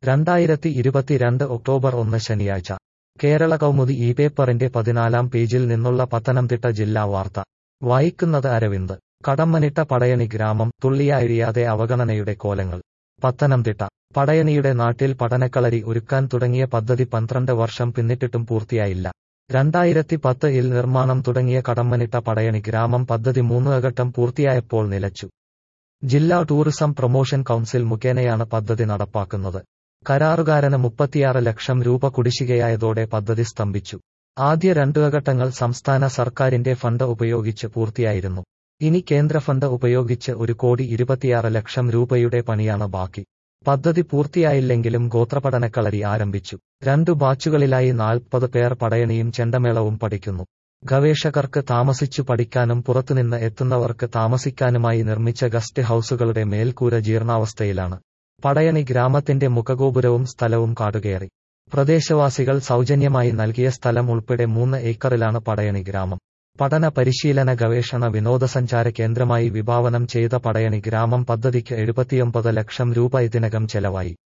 രണ്ടായിരത്തി ഇരുപത്തിരണ്ട് ഒക്ടോബർ ഒന്ന് ശനിയാഴ്ച കേരള കൗമുദി ഈ പേപ്പറിന്റെ പതിനാലാം പേജിൽ നിന്നുള്ള പത്തനംതിട്ട ജില്ലാ വാർത്ത വായിക്കുന്നത് അരവിന്ദ് കടമ്മനിട്ട പടയണി ഗ്രാമം തുള്ളിയാഴിയാതെ അവഗണനയുടെ കോലങ്ങൾ പത്തനംതിട്ട പടയണിയുടെ നാട്ടിൽ പഠനക്കളരി ഒരുക്കാൻ തുടങ്ങിയ പദ്ധതി പന്ത്രണ്ട് വർഷം പിന്നിട്ടിട്ടും പൂർത്തിയായില്ല രണ്ടായിരത്തി പത്ത് ഇൽ നിർമ്മാണം തുടങ്ങിയ കടമ്മനിട്ട പടയണി ഗ്രാമം പദ്ധതി മൂന്നുഘട്ടം പൂർത്തിയായപ്പോൾ നിലച്ചു ജില്ലാ ടൂറിസം പ്രൊമോഷൻ കൗൺസിൽ മുഖേനയാണ് പദ്ധതി നടപ്പാക്കുന്നത് കരാറുകാരന് മുപ്പത്തിയാറ് ലക്ഷം രൂപ കുടിശ്ശികയായതോടെ പദ്ധതി സ്തംഭിച്ചു ആദ്യ രണ്ടു ഘട്ടങ്ങൾ സംസ്ഥാന സർക്കാരിന്റെ ഫണ്ട് ഉപയോഗിച്ച് പൂർത്തിയായിരുന്നു ഇനി കേന്ദ്ര ഫണ്ട് ഉപയോഗിച്ച് ഒരു കോടി ഇരുപത്തിയാറ് ലക്ഷം രൂപയുടെ പണിയാണ് ബാക്കി പദ്ധതി പൂർത്തിയായില്ലെങ്കിലും ഗോത്രപഠനക്കളരി ആരംഭിച്ചു രണ്ടു ബാച്ചുകളിലായി നാൽപ്പത് പേർ പടയണിയും ചെണ്ടമേളവും പഠിക്കുന്നു ഗവേഷകർക്ക് താമസിച്ചു പഠിക്കാനും പുറത്തുനിന്ന് എത്തുന്നവർക്ക് താമസിക്കാനുമായി നിർമ്മിച്ച ഗസ്റ്റ് ഹൌസുകളുടെ മേൽക്കൂര ജീർണാവസ്ഥയിലാണ് പടയണി ഗ്രാമത്തിന്റെ മുഖഗോപുരവും സ്ഥലവും കാടുകയറി പ്രദേശവാസികൾ സൗജന്യമായി നൽകിയ സ്ഥലം ഉൾപ്പെടെ മൂന്ന് ഏക്കറിലാണ് പടയണി ഗ്രാമം പഠന പരിശീലന ഗവേഷണ വിനോദസഞ്ചാര കേന്ദ്രമായി വിഭാവനം ചെയ്ത പടയണി ഗ്രാമം പദ്ധതിക്ക് എഴുപത്തിയൊമ്പത് ലക്ഷം രൂപ ഇതിനകം ചെലവായി